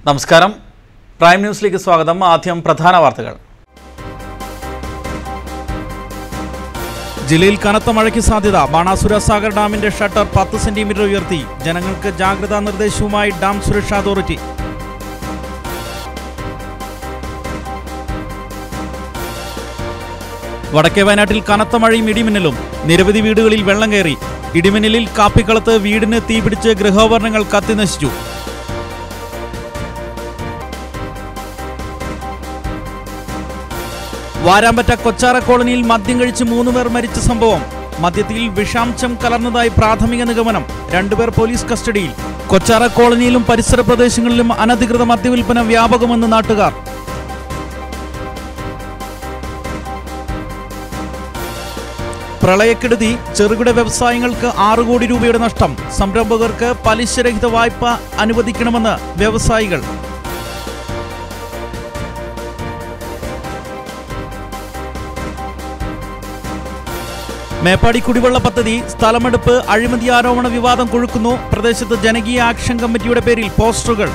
നമസ്കാരം പ്രൈം ന്യൂസിലേക്ക് സ്വാഗതം ആദ്യം പ്രധാന വാർത്തകൾ ജില്ലയിൽ കനത്ത മഴയ്ക്ക് സാധ്യത ബാണാസുര സാഗർ ഡാമിന്റെ ഷട്ടർ പത്ത് സെന്റിമീറ്റർ ഉയർത്തി ജനങ്ങൾക്ക് ജാഗ്രതാ നിർദ്ദേശവുമായി ഡാം സുരക്ഷാ അതോറിറ്റി വടക്കേ വയനാട്ടിൽ കനത്ത മഴയും ഇടിമിന്നലും നിരവധി വീടുകളിൽ വെള്ളം കയറി ഇടിമിന്നലിൽ കാപ്പിക്കളത്ത് വീടിന് തീപിടിച്ച് ഗൃഹോപകരണങ്ങൾ കത്തിനശിച്ചു വാരാമ്പറ്റ കൊച്ചാറ കോളനിയിൽ മദ്യം കഴിച്ച് മൂന്ന് പേർ മരിച്ച സംഭവം മദ്യത്തിൽ വിഷാംശം കലർന്നതായി പ്രാഥമിക നിഗമനം രണ്ടുപേർ പോലീസ് കസ്റ്റഡിയിൽ കൊച്ചാറ കോളനിയിലും പരിസര പ്രദേശങ്ങളിലും അനധികൃത മദ്യവിൽപ്പന വ്യാപകമെന്ന് നാട്ടുകാർ പ്രളയക്കെടുതി ചെറുകിട വ്യവസായങ്ങൾക്ക് ആറ് കോടി രൂപയുടെ നഷ്ടം സംരംഭകർക്ക് പലിശരഹിത വായ്പ അനുവദിക്കണമെന്ന് വ്യവസായികൾ മേപ്പാടി കുടിവെള്ള പദ്ധതി സ്ഥലമെടുപ്പ് അഴിമതി ആരോപണ വിവാദം കൊഴുക്കുന്നു പ്രദേശത്ത് ജനകീയ ആക്ഷൻ കമ്മിറ്റിയുടെ പേരിൽ പോസ്റ്ററുകൾ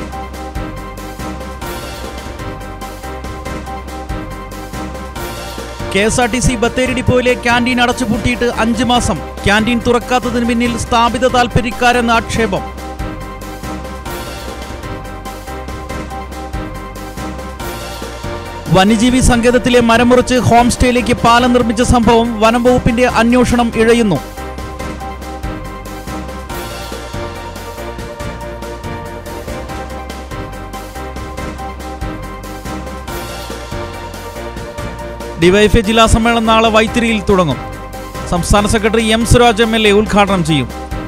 K S R T C Bathery ഡിപ്പോയിലെ ക്യാൻറ്റീൻ അടച്ചുപൂട്ടിയിട്ട് അഞ്ച് മാസം ക്യാൻറ്റീൻ തുറക്കാത്തതിന് പിന്നിൽ സ്ഥാപിത താൽപ്പര്യക്കാരെന്ന ആക്ഷേപം വന്യജീവി സങ്കേതത്തിലെ മരം മുറിച്ച് ഹോം സ്റ്റേയിലേക്ക് പാലം നിർമ്മിച്ച സംഭവം വനം വകുപ്പിന്റെ അന്വേഷണം ഇഴയുന്നു ഡിവൈഎഫ്ഐ ജില്ലാ സമ്മേളനം നാളെ വൈത്തിരിയിൽ തുടങ്ങും സംസ്ഥാന secretary M Suraj M L A ഉദ്ഘാടനം ചെയ്യും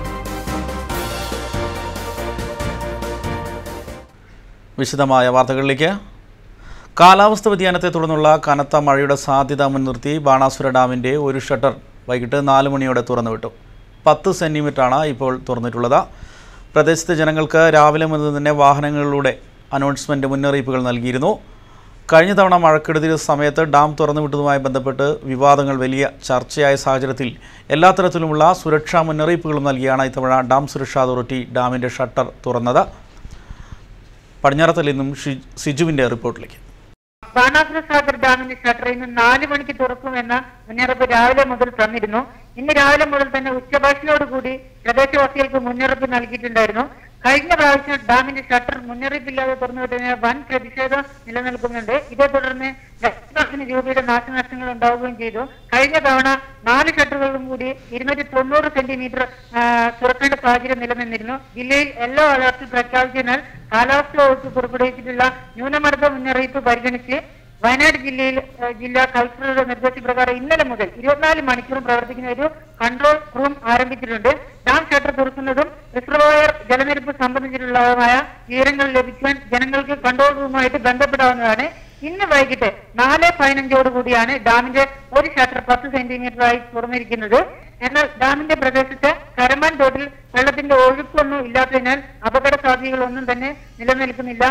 വിശദമായ വാർത്തകളിലേക്ക് കാലാവസ്ഥ വ്യതിയാനത്തെ തുടർന്നുള്ള കനത്ത മഴയുടെ സാധ്യത മുൻനിർത്തി ബാണാസുര ഡാമിൻ്റെ ഒരു ഷട്ടർ വൈകിട്ട് നാല് മണിയോടെ തുറന്നുവിട്ടു പത്ത് സെൻറ്റിമീറ്ററാണ് ഇപ്പോൾ തുറന്നിട്ടുള്ളത് പ്രദേശത്തെ ജനങ്ങൾക്ക് രാവിലെ മുതൽ തന്നെ വാഹനങ്ങളിലൂടെ അനൗൺസ്മെൻറ്റ് മുന്നറിയിപ്പുകൾ നൽകിയിരുന്നു കഴിഞ്ഞ തവണ മഴക്കെടുതിയ സമയത്ത് ഡാം തുറന്നുവിട്ടതുമായി ബന്ധപ്പെട്ട് വിവാദങ്ങൾ വലിയ ചർച്ചയായ സാഹചര്യത്തിൽ എല്ലാ തരത്തിലുമുള്ള സുരക്ഷാ മുന്നറിയിപ്പുകളും നൽകിയാണ് ഇത്തവണ ഡാം സുരക്ഷാ അതോറിറ്റി ഡാമിൻ്റെ ഷട്ടർ തുറന്നത് പടിഞ്ഞാറത്തിൽ നിന്നും ഷി സിജുവിൻ്റെ റിപ്പോർട്ടിലേക്ക് ബാണാസുര സാഗർ ഡാമിന്റെ ഷട്ടർ ഇന്ന് നാല് മണിക്ക് തുറക്കുമെന്ന മുന്നറിയിപ്പ് രാവിലെ മുതൽ തന്നിരുന്നു ഇന്ന് രാവിലെ മുതൽ തന്നെ ഉച്ചഭാഷയോടുകൂടി പ്രദേശവാസികൾക്ക് മുന്നറിയിപ്പ് നൽകിയിട്ടുണ്ടായിരുന്നു കഴിഞ്ഞ പ്രാവശ്യം ഡാമിന്റെ ഷട്ടർ മുന്നറിയിപ്പില്ലാതെ തുറന്നുവിട്ടതിന് വൻ പ്രതിഷേധം നിലനിൽക്കുന്നുണ്ട് ഇതേ തുടർന്ന് ലക്ഷക്കണക്കിന് രൂപയുടെ നാശനഷ്ടങ്ങൾ ഉണ്ടാവുകയും ചെയ്തു കഴിഞ്ഞ തവണ നാല് ഷട്ടറുകളും കൂടി ഇരുന്നൂറ്റി തൊണ്ണൂറ് സെന്റിമീറ്റർ തുറക്കേണ്ട സാഹചര്യം നിലനിന്നിരുന്നു ജില്ലയിൽ യെല്ലോ അലർട്ട് പ്രഖ്യാപിച്ചതിനാൽ കാലാവസ്ഥ വകുപ്പ് പുറപ്പെടുവിച്ചിട്ടുള്ള ന്യൂനമർദ്ദ മുന്നറിയിപ്പ് പരിഗണിച്ച് വയനാട് ജില്ലയിൽ ഏഹ്, ജില്ലാ കളക്ടറുടെ നിർദ്ദേശപ്രകാരം ഇന്നലെ മുതൽ ഇരുപത്തിനാല് മണിക്കൂറും പ്രവർത്തിക്കുന്ന ഒരു കൺട്രോൾ റൂം ആരംഭിച്ചിട്ടുണ്ട് ഡാം ഷട്ടർ തുറക്കുന്നതും റിസർവോയർ ജലനിരപ്പ് സംബന്ധിച്ചിട്ടുള്ളതുമായ വിവരങ്ങൾ ലഭിക്കാൻ ജനങ്ങൾക്ക് കൺട്രോൾ റൂമുമായിട്ട് ബന്ധപ്പെടാവുന്നതാണ് ഇന്ന് വൈകിട്ട് നാല് പതിനഞ്ചോട് കൂടിയാണ് ഡാമിന്റെ ഒരു ഷട്ടർ പത്ത് സെന്റിമീറ്ററായി തുറന്നിരിക്കുന്നത് എന്നാൽ ഡാമിന്റെ പ്രദേശത്ത് കരമാൻ തോട്ടിൽ വെള്ളത്തിന്റെ ഒഴുക്കൊന്നും ഇല്ലാത്തതിനാൽ അപകട സാധ്യതകളൊന്നും തന്നെ നിലനിൽക്കുന്നില്ല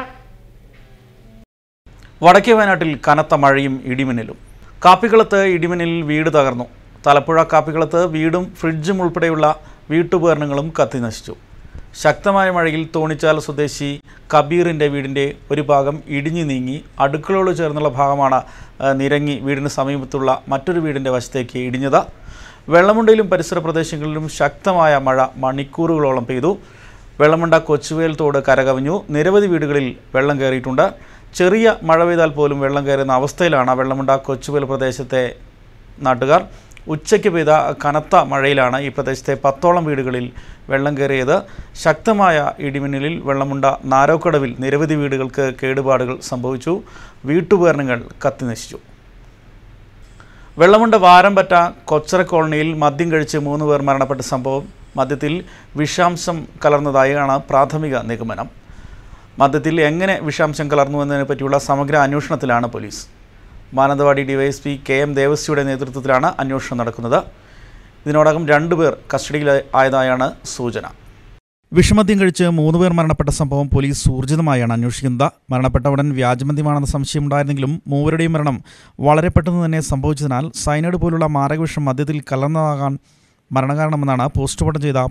വടക്കേ വയനാട്ടിൽ കനത്ത മഴയും ഇടിമിന്നലും കാപ്പിക്കുളത്ത് ഇടിമിന്നലിൽ വീട് തകർന്നു തലപ്പുഴ കാപ്പിക്കുളത്ത് വീടും ഫ്രിഡ്ജും ഉൾപ്പെടെയുള്ള വീട്ടുപകരണങ്ങളും കത്തിനശിച്ചു ശക്തമായ മഴയിൽ തോണിച്ചാൽ സ്വദേശി കബീറിൻ്റെ വീടിൻ്റെ ഒരു ഭാഗം ഇടിഞ്ഞു നീങ്ങി അടുക്കളയോട് ചേർന്നുള്ള ഭാഗമാണ് ആ, നിരങ്ങി വീടിന് സമീപത്തുള്ള മറ്റൊരു വീടിൻ്റെ വശത്തേക്ക് ഇടിഞ്ഞത് വെള്ളമുണ്ടയിലും പരിസര പ്രദേശങ്ങളിലും ശക്തമായ മഴ മണിക്കൂറുകളോളം പെയ്തു വെള്ളമുണ്ട കൊച്ചുവേൽ തോട് കരകവിഞ്ഞു നിരവധി വീടുകളിൽ വെള്ളം കയറിയിട്ടുണ്ട് ചെറിയ മഴ പെയ്താൽ പോലും വെള്ളം കയറുന്ന അവസ്ഥയിലാണ് വെള്ളമുണ്ട കൊച്ചുവേൽ പ്രദേശത്തെ നാട്ടുകാർ ഉച്ചയ്ക്ക് പെയ്ത കനത്ത മഴയിലാണ് ഈ പ്രദേശത്തെ പത്തോളം വീടുകളിൽ വെള്ളം കയറിയത് ശക്തമായ ഇടിമിന്നലിൽ വെള്ളമുണ്ട നാരോക്കടവിൽ നിരവധി വീടുകൾക്ക് കേടുപാടുകൾ സംഭവിച്ചു വീട്ടുപകരണങ്ങൾ കത്തിനശിച്ചു വെള്ളമുണ്ട വാരംപറ്റ കൊച്ചറ കോളനിയിൽ മദ്യം കഴിച്ച് മൂന്ന് പേർ മരണപ്പെട്ട സംഭവം മദ്യത്തിൽ വിഷാംശം കലർന്നതായാണ് പ്രാഥമിക നിഗമനം മദ്യത്തിൽ എങ്ങനെ വിഷാംശം കലർന്നു എന്നതിനെ പറ്റിയുള്ള സമഗ്ര അന്വേഷണത്തിലാണ് police Mananthavady D Y S P K M ദേവസ്യയുടെ നേതൃത്വത്തിലാണ് അന്വേഷണം നടക്കുന്നത് ഇതിനോടകം രണ്ടുപേർ കസ്റ്റഡിയിൽ ആയതായാണ് സൂചന വിഷമദ്യം കഴിച്ച് മൂന്ന് പേർ മരണപ്പെട്ട സംഭവം പോലീസ് ഊർജിതമായാണ് അന്വേഷിക്കുന്നത് മരണപ്പെട്ട ഉടൻ വ്യാജമദ്യമാണെന്ന സംശയമുണ്ടായിരുന്നെങ്കിലും മൂവരുടെയും മരണം വളരെ പെട്ടെന്ന് തന്നെ സംഭവിച്ചതിനാൽ സൈനൈഡ് പോലുള്ള മാരകവിഷം മദ്യത്തിൽ കലർന്നതാകാൻ മരണകാരണമെന്നാണ് പോസ്റ്റ്മോർട്ടം ചെയ്ത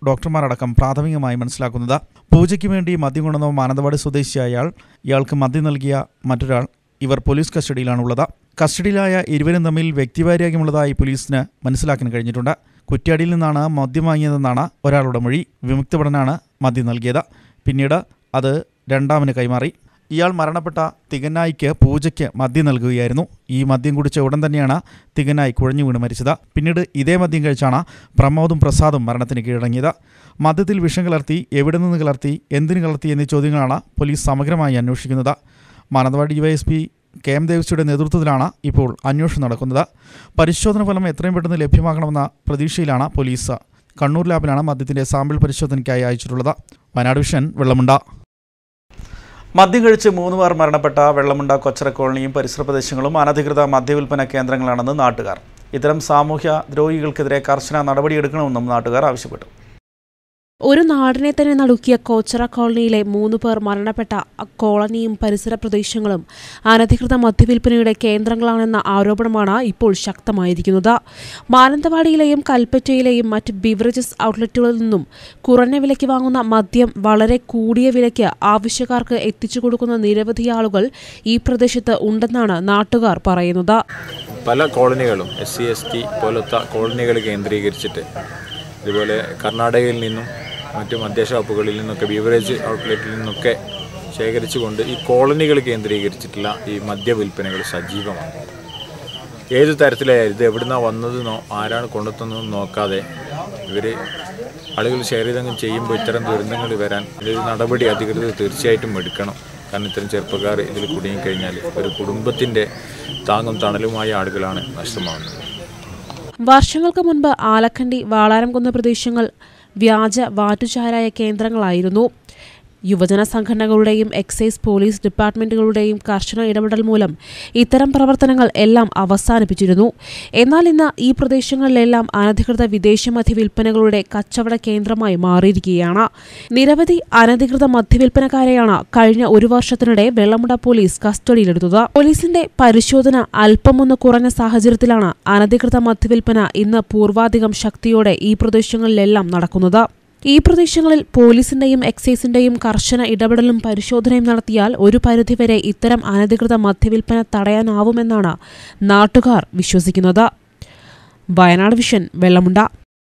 ഡോക്ടർമാരടക്കം പ്രാഥമികമായി മനസ്സിലാക്കുന്നത് പൂജയ്ക്ക് വേണ്ടി മദ്യം കൊണ്ടുവന്ന മാനന്തവാടി സ്വദേശിയായ അയാൾ ഇയാൾക്ക് മദ്യം നൽകിയ മറ്റൊരാൾ ഇവർ പോലീസ് കസ്റ്റഡിയിലാണുള്ളത് കസ്റ്റഡിയിലായ ഇരുവരും തമ്മിൽ വ്യക്തിവൈരാഗ്യമുള്ളതായി പോലീസിന് മനസ്സിലാക്കാൻ കഴിഞ്ഞിട്ടുണ്ട് കുറ്റ്യാടിയിൽ നിന്നാണ് മദ്യം വാങ്ങിയതെന്നാണ് ഒരാളുടെ മൊഴി വിമുക്തഭടനാണ് മദ്യം നൽകിയത് പിന്നീട് അത് രണ്ടാമന് കൈമാറി ഇയാൾ മരണപ്പെട്ട തികനായിക്ക് പൂജയ്ക്ക് മദ്യം നൽകുകയായിരുന്നു ഈ മദ്യം കുടിച്ച ഉടൻ തന്നെയാണ് തികനായി കുഴഞ്ഞു വീണ് മരിച്ചത് പിന്നീട് ഇതേ മദ്യം കഴിച്ചാണ് പ്രമോദും പ്രസാദും മരണത്തിന് കീഴടങ്ങിയത് മദ്യത്തിൽ വിഷം കലർത്തി എവിടെ നിന്ന് കലർത്തി എന്തിനു കലർത്തി എന്നീ ചോദ്യങ്ങളാണ് പോലീസ് സമഗ്രമായി അന്വേഷിക്കുന്നത് മാനന്തവാടി ഡിവൈഎസ്പി കെ എം ദേവസിയുടെ നേതൃത്വത്തിലാണ് ഇപ്പോൾ അന്വേഷണം നടക്കുന്നത് പരിശോധന ഫലം എത്രയും പെട്ടെന്ന് ലഭ്യമാക്കണമെന്ന പ്രതീക്ഷയിലാണ് പോലീസ് കണ്ണൂർ ലാബിലാണ് മദ്യത്തിന്റെ സാമ്പിൾ പരിശോധനയ്ക്കായി അയച്ചിട്ടുള്ളത് വയനാട് വിഷൻ വെള്ളമുണ്ട മദ്യം കഴിച്ച് മൂന്ന് പേർ മരണപ്പെട്ട വെള്ളമുണ്ട കൊച്ചറ കോളനിയും പരിസര പ്രദേശങ്ങളും അനധികൃത മദ്യവിൽപ്പന കേന്ദ്രങ്ങളാണെന്ന് നാട്ടുകാർ ഇത്തരം സാമൂഹ്യ ദ്രോഹികൾക്കെതിരെ കർശന നടപടിയെടുക്കണമെന്നും നാട്ടുകാർ ആവശ്യപ്പെട്ടു ഒരു നാടിനെ തന്നെ നടുക്കിയ കോച്ചറ കോളനിയിലെ മൂന്ന് പേർ മരണപ്പെട്ട കോളനിയും പരിസര പ്രദേശങ്ങളും അനധികൃത മദ്യവിൽപ്പനയുടെ കേന്ദ്രങ്ങളാണെന്ന ആരോപണമാണ് ഇപ്പോൾ ശക്തമായിരിക്കുന്നത് മാനന്തവാടിയിലെയും കൽപ്പറ്റയിലെയും മറ്റ് ബിവറേജസ് ഔട്ട്ലെറ്റുകളിൽ നിന്നും കുറഞ്ഞ വിലയ്ക്ക് വാങ്ങുന്ന മദ്യം വളരെ കൂടിയ വിലയ്ക്ക് ആവശ്യക്കാർക്ക് എത്തിച്ചു കൊടുക്കുന്ന നിരവധി ആളുകൾ ഈ പ്രദേശത്ത് ഉണ്ടെന്നാണ് നാട്ടുകാർ പറയുന്നത് പല കോളനികളും എസ് സി എസ് ടി പോലത്തെ കോളനികൾ കേന്ദ്രീകരിച്ചിട്ട് ഇതുപോലെ കർണാടകയിൽ നിന്നും മറ്റു മദ്യ ഷോപ്പുകളിൽ നിന്നൊക്കെ ബീവറേജ് ഔട്ട്ലെറ്റിൽ നിന്നൊക്കെ ശേഖരിച്ചുകൊണ്ട് ഈ കോളനികൾ കേന്ദ്രീകരിച്ചിട്ടുള്ള ഈ മദ്യവിൽപ്പനകൾ സജീവമാണ് ഏത് തരത്തിലായാലും ഇത് എവിടുന്നാണ് വന്നതെന്നോ ആരാണ് കൊണ്ടുത്തന്നതെന്നോ നോക്കാതെ ഇവർ ആളുകൾ ഷെയർ ചെയ്തെങ്കിലും ചെയ്യുമ്പോൾ ഇത്തരം ദുരന്തങ്ങൾ വരാൻ ഇതൊരു നടപടി അധികൃതർ തീർച്ചയായിട്ടും എടുക്കണം കാരണം ഇത്തരം ചെറുപ്പക്കാർ ഇതിൽ കുടുങ്ങിക്കഴിഞ്ഞാൽ ഒരു കുടുംബത്തിൻ്റെ താങ്ങും തണലുമായ ആളുകളാണ് നഷ്ടമാകുന്നത് വർഷങ്ങൾക്ക് മുൻപ് ആലക്കണ്ടി വാളാരംകുന്ന് പ്രദേശങ്ങൾ വ്യാജ വാറ്റുചാരായ കേന്ദ്രങ്ങളായിരുന്നു യുവജന സംഘടനകളുടെയും എക്സൈസ് പോലീസ് ഡിപ്പാർട്ട്മെന്റുകളുടെയും കർശന ഇടപെടൽ മൂലം ഇത്തരം പ്രവർത്തനങ്ങൾ എല്ലാം അവസാനിപ്പിച്ചിരുന്നു എന്നാൽ ഇന്ന് ഈ പ്രദേശങ്ങളിലെല്ലാം അനധികൃത വിദേശ മദ്യ വിൽപ്പനകളുടെ കച്ചവട കേന്ദ്രമായി മാറിയിരിക്കുകയാണ് നിരവധി അനധികൃത മദ്യവിൽപ്പനക്കാരെയാണ് കഴിഞ്ഞ ഒരു വർഷത്തിനിടെ വെള്ളമുണ്ട പോലീസ് കസ്റ്റഡിയിലെടുത്തത് പോലീസിന്റെ പരിശോധന അല്പമൊന്ന് കുറഞ്ഞ സാഹചര്യത്തിലാണ് അനധികൃത മദ്യവിൽപ്പന ഇന്ന് പൂർവാധികം ശക്തിയോടെ ഈ പ്രദേശങ്ങളിലെല്ലാം നടക്കുന്നത് ഈ പ്രദേശങ്ങളിൽ പോലീസിന്റെയും എക്സൈസിന്റെയും കർശന ഇടപെടലും പരിശോധനയും നടത്തിയാൽ ഒരു പരിധിവരെ ഇത്തരം അനധികൃത മദ്യവിൽപ്പന തടയാനാവുമെന്നാണ് നാട്ടുകാർ വിശ്വസിക്കുന്നത് വയനാട് വിഷൻ വെള്ളമുണ്ട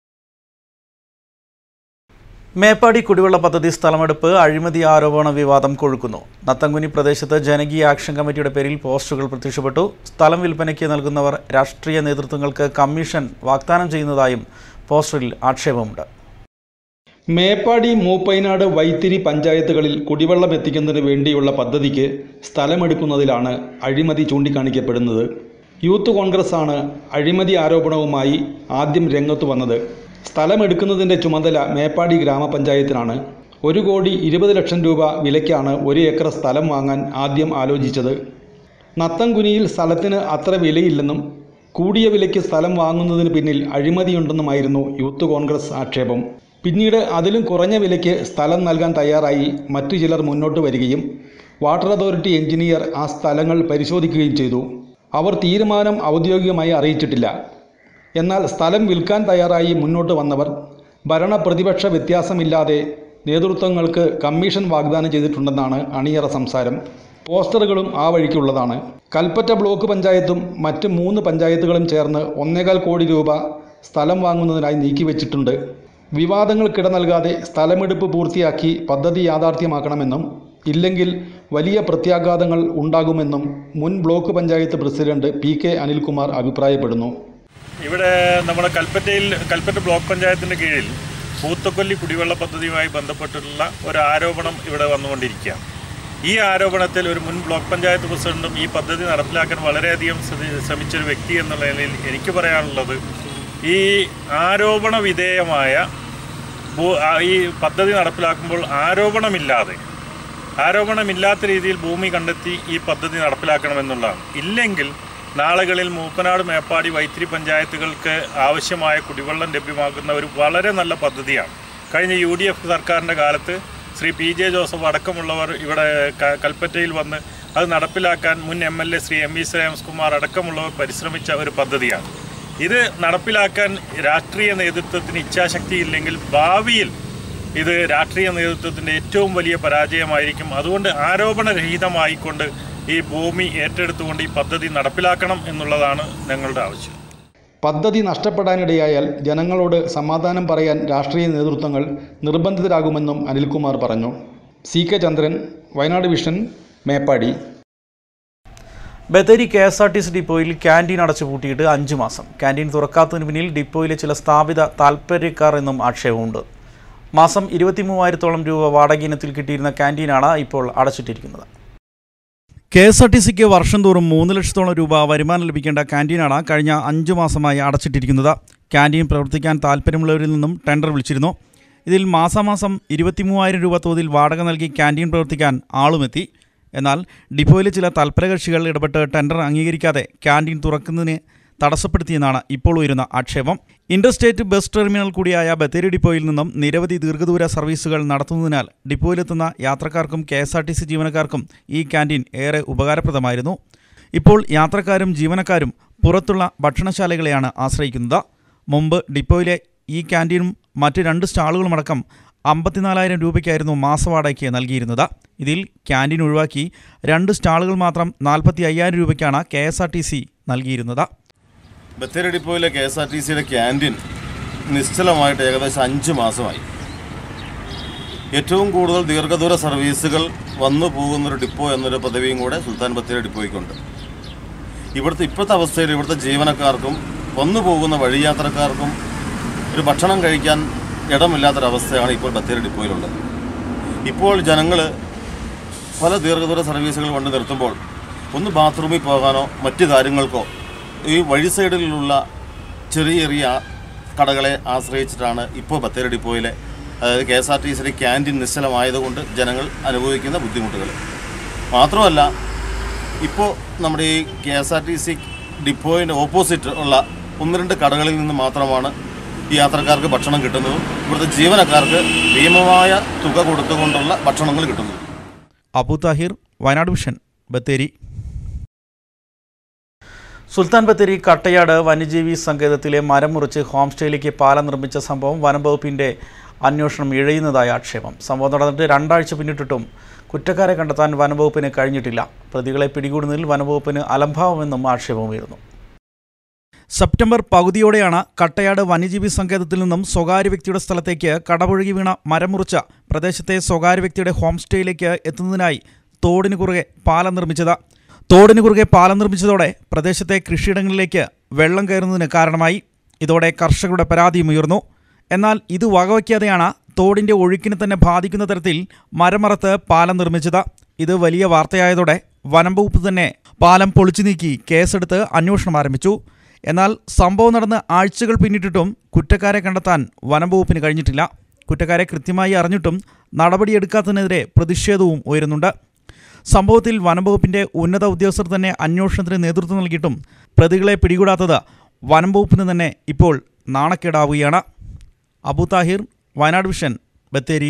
മേപ്പാടി കുടിവെള്ള പദ്ധതി സ്ഥലമെടുപ്പ് അഴിമതി ആരോപണ വിവാദം കൊഴുക്കുന്നു നത്തങ്കുനി പ്രദേശത്ത് ജനകീയ ആക്ഷൻ കമ്മിറ്റിയുടെ പേരിൽ പോസ്റ്ററുകൾ പ്രത്യക്ഷപ്പെട്ടു സ്ഥലം വിൽപ്പനയ്ക്ക് നൽകുന്നവർ രാഷ്ട്രീയ നേതൃത്വങ്ങൾക്ക് കമ്മീഷൻ വാഗ്ദാനം ചെയ്യുന്നതായും പോസ്റ്ററിൽ ആക്ഷേപമുണ്ട് മേപ്പാടി മൂപ്പൈനാട് വൈത്തിരി പഞ്ചായത്തുകളിൽ കുടിവെള്ളം എത്തിക്കുന്നതിന് വേണ്ടിയുള്ള പദ്ധതിക്ക് സ്ഥലമെടുക്കുന്നതിലാണ് അഴിമതി ചൂണ്ടിക്കാണിക്കപ്പെടുന്നത് യൂത്ത് കോൺഗ്രസ് ആണ് അഴിമതി ആരോപണവുമായി ആദ്യം രംഗത്തു വന്നത് സ്ഥലമെടുക്കുന്നതിൻ്റെ ചുമതല മേപ്പാടി ഗ്രാമപഞ്ചായത്തിനാണ് ഒരു കോടി ഇരുപത് ലക്ഷം രൂപ വിലയ്ക്കാണ് ഒരു ഏക്കർ സ്ഥലം വാങ്ങാൻ ആദ്യം ആലോചിച്ചത് നത്തംകുനിയിൽ സ്ഥലത്തിന് അത്ര വിലയില്ലെന്നും കൂടിയ വിലയ്ക്ക് സ്ഥലം വാങ്ങുന്നതിന് പിന്നിൽ അഴിമതിയുണ്ടെന്നുമായിരുന്നു യൂത്ത് കോൺഗ്രസ് ആക്ഷേപം പിന്നീട് അതിലും കുറഞ്ഞ വിലയ്ക്ക് സ്ഥലം നൽകാൻ തയ്യാറായി മറ്റു ചിലർ മുന്നോട്ട് വരികയും വാട്ടർ അതോറിറ്റി എഞ്ചിനീയർ ആ സ്ഥലങ്ങൾ പരിശോധിക്കുകയും ചെയ്തു അവർ തീരുമാനം ഔദ്യോഗികമായി അറിയിച്ചിട്ടില്ല എന്നാൽ സ്ഥലം വിൽക്കാൻ തയ്യാറായി മുന്നോട്ട് വന്നവർ ഭരണ പ്രതിപക്ഷ വ്യത്യാസമില്ലാതെ നേതൃത്വങ്ങൾക്ക് കമ്മീഷൻ വാഗ്ദാനം ചെയ്തിട്ടുണ്ടെന്നാണ് അണിയറ സംസാരം പോസ്റ്ററുകളും ആ വഴിക്കുള്ളതാണ് കൽപ്പറ്റ ബ്ലോക്ക് പഞ്ചായത്തും മറ്റ് മൂന്ന് പഞ്ചായത്തുകളും ചേർന്ന് ഒന്നേകാൽ കോടി രൂപ സ്ഥലം വാങ്ങുന്നതിനായി നീക്കിവെച്ചിട്ടുണ്ട് വിവാദങ്ങൾക്കിട നൽകാതെ സ്ഥലമെടുപ്പ് പൂർത്തിയാക്കി പദ്ധതി യാഥാർത്ഥ്യമാക്കണമെന്നും ഇല്ലെങ്കിൽ വലിയ പ്രത്യാഘാതങ്ങൾ ഉണ്ടാകുമെന്നും മുൻ block panchayat president P K Anilkumar അഭിപ്രായപ്പെടുന്നു ഇവിടെ നമ്മുടെ കൽപ്പറ്റയിൽ കൽപ്പറ്റ ബ്ലോക്ക് പഞ്ചായത്തിൻ്റെ കീഴിൽ പൂത്തക്കൊല്ലി കുടിവെള്ള പദ്ധതിയുമായി ബന്ധപ്പെട്ടിട്ടുള്ള ഒരു ആരോപണം ഇവിടെ വന്നുകൊണ്ടിരിക്കുകയാണ് ഈ ആരോപണത്തിൽ ഒരു മുൻ ബ്ലോക്ക് പഞ്ചായത്ത് പ്രസിഡന്റും ഈ പദ്ധതി നടപ്പിലാക്കാൻ വളരെയധികം ശ്രദ്ധ- ശ്രമിച്ചൊരു വ്യക്തി എന്നുള്ള നിലയിൽ എനിക്ക് പറയാനുള്ളത് ഈ ആരോപണ വിധേയമായ ഭൂ- ആ- ഈ പദ്ധതി നടപ്പിലാക്കുമ്പോൾ ആരോപണമില്ലാതെ ആരോപണമില്ലാത്ത രീതിയിൽ ഭൂമി കണ്ടെത്തി ഈ പദ്ധതി നടപ്പിലാക്കണമെന്നുള്ളതാണ് ഇല്ലെങ്കിൽ നാളുകളിൽ മൂപ്പനാട് മേപ്പാടി വൈത്തിരി പഞ്ചായത്തുകൾക്ക് ആവശ്യമായ കുടിവെള്ളം ലഭ്യമാക്കുന്ന ഒരു വളരെ നല്ല പദ്ധതിയാണ് കഴിഞ്ഞ യു ഡി എഫ് സർക്കാരിൻ്റെ കാലത്ത് ശ്രീ പി ജെ ജോസഫ് അടക്കമുള്ളവർ ഇവിടെ ക- കൽപ്പറ്റയിൽ വന്ന് അത് നടപ്പിലാക്കാൻ മുൻ M L A Shri M V Shreyams Kumar അടക്കമുള്ളവർ പരിശ്രമിച്ച ഒരു പദ്ധതിയാണ് ഇത് നടപ്പിലാക്കാൻ രാഷ്ട്രീയ നേതൃത്വത്തിന് ഇച്ഛാശക്തി ഇല്ലെങ്കിൽ ഭാവിയിൽ ഇത് രാഷ്ട്രീയ നേതൃത്വത്തിൻ്റെ ഏറ്റവും വലിയ പരാജയമായിരിക്കും അതുകൊണ്ട് ആരോപണരഹിതമായിക്കൊണ്ട് ഈ ഭൂമി ഏറ്റെടുത്തുകൊണ്ട് ഈ പദ്ധതി നടപ്പിലാക്കണം എന്നുള്ളതാണ് ഞങ്ങളുടെ ആവശ്യം പദ്ധതി നഷ്ടപ്പെടാനിടയായാൽ ജനങ്ങളോട് സമാധാനം പറയാൻ രാഷ്ട്രീയ നേതൃത്വങ്ങൾ നിർബന്ധിതരാകുമെന്നും അനിൽകുമാർ പറഞ്ഞു C K Chandran Wayanad vision Meppadi Bathery K S R T C ഡിപ്പോയിൽ ക്യാൻറ്റീൻ അടച്ചുപൂട്ടിയിട്ട് അഞ്ച് മാസം ക്യാൻറ്റീൻ തുറക്കാത്തതിന് പിന്നിൽ ഡിപ്പോയിലെ ചില സ്ഥാപിത താൽപ്പര്യക്കാർ എന്നും ആക്ഷേപമുണ്ട് മാസം ഇരുപത്തി മൂവായിരത്തോളം രൂപ വാടക ഇനത്തിൽ കിട്ടിയിരുന്ന ക്യാൻറ്റീനാണ് ഇപ്പോൾ അടച്ചിട്ടിരിക്കുന്നത് കെ എസ് ആർ ടി സിക്ക് വർഷം തോറും മൂന്ന് ലക്ഷത്തോളം രൂപ വരുമാനം ലഭിക്കേണ്ട ക്യാൻറ്റീനാണ് കഴിഞ്ഞ അഞ്ച് മാസമായി അടച്ചിട്ടിരിക്കുന്നത് ക്യാൻറ്റീൻ പ്രവർത്തിക്കാൻ താൽപ്പര്യമുള്ളവരിൽ നിന്നും ടെൻഡർ വിളിച്ചിരുന്നു ഇതിൽ മാസാമാസം ഇരുപത്തി മൂവായിരം രൂപ തോതിൽ വാടക നൽകി ക്യാൻറ്റീൻ പ്രവർത്തിക്കാൻ ആളുമെത്തി എന്നാൽ ഡിപ്പോയിലെ ചില തൽപരകക്ഷികൾ ഇടപെട്ട് ടെൻഡർ അംഗീകരിക്കാതെ ക്യാൻറ്റീൻ തുറക്കുന്നതിന് തടസ്സപ്പെടുത്തിയെന്നാണ് ഇപ്പോൾ ഉയരുന്ന ആക്ഷേപം ഇന്റർസ്റ്റേറ്റ് ബസ് ടെർമിനൽ കൂടിയായ ബത്തേരി ഡിപ്പോയിൽ നിന്നും നിരവധി ദീർഘദൂര സർവീസുകൾ നടത്തുന്നതിനാൽ ഡിപ്പോയിലെത്തുന്ന യാത്രക്കാർക്കും K S R T C ജീവനക്കാർക്കും ഈ ക്യാൻറ്റീൻ ഏറെ ഉപകാരപ്രദമായിരുന്നു ഇപ്പോൾ യാത്രക്കാരും ജീവനക്കാരും പുറത്തുള്ള ഭക്ഷണശാലകളെയാണ് ആശ്രയിക്കുന്നത് മുമ്പ് ഡിപ്പോയിലെ ഈ ക്യാൻറ്റീനും മറ്റ് രണ്ട് സ്റ്റാളുകളുമടക്കം അമ്പത്തിനാലായിരം രൂപയ്ക്കായിരുന്നു മാസവാടകയ്ക്ക് നൽകിയിരുന്നത് ഇതിൽ ക്യാൻറ്റീൻ ഒഴിവാക്കി രണ്ട് സ്റ്റാളുകൾ മാത്രം നാൽപ്പത്തി അയ്യായിരം രൂപയ്ക്കാണ് K S R T C നൽകിയിരുന്നത് ബത്തേരി ഡിപ്പോയിലെ കെ എസ് ആർ ടി സിയുടെ ക്യാൻറ്റീൻ നിശ്ചലമായിട്ട് ഏകദേശം അഞ്ച് മാസമായി ഏറ്റവും കൂടുതൽ ദീർഘദൂര സർവീസുകൾ വന്നു പോകുന്നൊരു ഡിപ്പോ എന്നൊരു പദവിയും കൂടെ സുൽത്താൻ ബത്തേരി ഡിപ്പോയ്ക്കുണ്ട് ഇവിടുത്തെ ഇപ്പോഴത്തെ അവസ്ഥയിൽ ഇവിടുത്തെ ജീവനക്കാർക്കും വന്നു പോകുന്ന വഴിയാത്രക്കാർക്കും ഒരു ഭക്ഷണം കഴിക്കാൻ ഇടമില്ലാത്തൊരവസ്ഥയാണ് ഇപ്പോൾ ബത്തേരി ഡിപ്പോയിലുള്ളത് ഇപ്പോൾ ജനങ്ങൾ പല ദീർഘദൂര സർവീസുകൾ കൊണ്ട് നിർത്തുമ്പോൾ ഒന്ന് ബാത്റൂമിൽ പോകാനോ മറ്റു കാര്യങ്ങൾക്കോ ഈ വഴി സൈഡിലുള്ള ചെറിയ ചെറിയ കടകളെ ആശ്രയിച്ചിട്ടാണ് ഇപ്പോൾ ബത്തേരി ഡിപ്പോയിലെ അതായത് കെ എസ് ആർ ടി സിയുടെ ക്യാൻറ്റീൻ നിശ്ചലമായതുകൊണ്ട് ജനങ്ങൾ അനുഭവിക്കുന്ന ബുദ്ധിമുട്ടുകൾ മാത്രമല്ല ഇപ്പോൾ നമ്മുടെ ഈ K S R T C ഡിപ്പോയിൻ്റെ ഓപ്പോസിറ്റ് ഉള്ള ഒന്ന് രണ്ട് കടകളിൽ നിന്ന് മാത്രമാണ് ഈ യാത്രക്കാർക്ക് ഭക്ഷണം കിട്ടുന്നതും ഇവിടുത്തെ ജീവനക്കാർക്ക് ഭീമമായ തുക കൊടുത്തുകൊണ്ടുള്ള ഭക്ഷണങ്ങൾ കിട്ടുന്നതും അബു താഹിർ വയനാട് വിഷൻ ബത്തേരി സുൽത്താൻ ബത്തേരി കട്ടയാട് വന്യജീവി സങ്കേതത്തിലെ മരം മുറിച്ച് ഹോം സ്റ്റേയിലേക്ക് പാലം നിർമ്മിച്ച സംഭവം വനം വകുപ്പിൻ്റെ അന്വേഷണം ഇഴയുന്നതായ ആക്ഷേപം സംഭവം നടന്നിട്ട് രണ്ടാഴ്ച പിന്നിട്ടിട്ടും കുറ്റക്കാരെ കണ്ടെത്താൻ വനംവകുപ്പിന് കഴിഞ്ഞിട്ടില്ല പ്രതികളെ പിടികൂടുന്നതിൽ വനംവകുപ്പിന് അലംഭാവമെന്നും ആക്ഷേപമുയർന്നു സെപ്റ്റംബർ പകുതിയോടെയാണ് കട്ടയാട് വന്യജീവി സങ്കേതത്തിൽ നിന്നും സ്വകാര്യ വ്യക്തിയുടെ സ്ഥലത്തേക്ക് കടപുഴകി വീണ മരം മുറിച്ച പ്രദേശത്തെ സ്വകാര്യ വ്യക്തിയുടെ ഹോം സ്റ്റേയിലേക്ക് എത്തുന്നതിനായി തോടിന് കുറുകെ പാലം നിർമ്മിച്ചത് തോടിന് കുറുകെ പാലം നിർമ്മിച്ചതോടെ പ്രദേശത്തെ കൃഷിയിടങ്ങളിലേക്ക് വെള്ളം കയറുന്നതിന് കാരണമായി ഇതോടെ കർഷകരുടെ പരാതിയും ഉയർന്നു എന്നാൽ ഇത് വകവയ്ക്കാതെയാണ് തോടിൻ്റെ ഒഴുക്കിനെ തന്നെ ബാധിക്കുന്ന തരത്തിൽ മരമറത്ത് പാലം നിർമ്മിച്ചത് ഇത് വലിയ വാർത്തയായതോടെ വനം വകുപ്പ് തന്നെ പാലം പൊളിച്ചു നീക്കി കേസെടുത്ത് അന്വേഷണം ആരംഭിച്ചു എന്നാൽ സംഭവം നടന്ന് ആഴ്ചകൾ പിന്നിട്ടിട്ടും കുറ്റക്കാരെ കണ്ടെത്താൻ വനം വകുപ്പിന് കഴിഞ്ഞിട്ടില്ല കുറ്റക്കാരെ കൃത്യമായി അറിഞ്ഞിട്ടും നടപടിയെടുക്കാത്തതിനെതിരെ പ്രതിഷേധവും ഉയരുന്നുണ്ട് സംഭവത്തിൽ വനംവകുപ്പിന്റെ ഉന്നത ഉദ്യോഗസ്ഥർ തന്നെ അന്വേഷണത്തിന് നേതൃത്വം നൽകിയിട്ടും പ്രതികളെ പിടികൂടാത്തത് വനം വകുപ്പിന് തന്നെ ഇപ്പോൾ നാണക്കേടാവുകയാണ് അബു താഹിർ വയനാട് വിഷൻ ബത്തേരി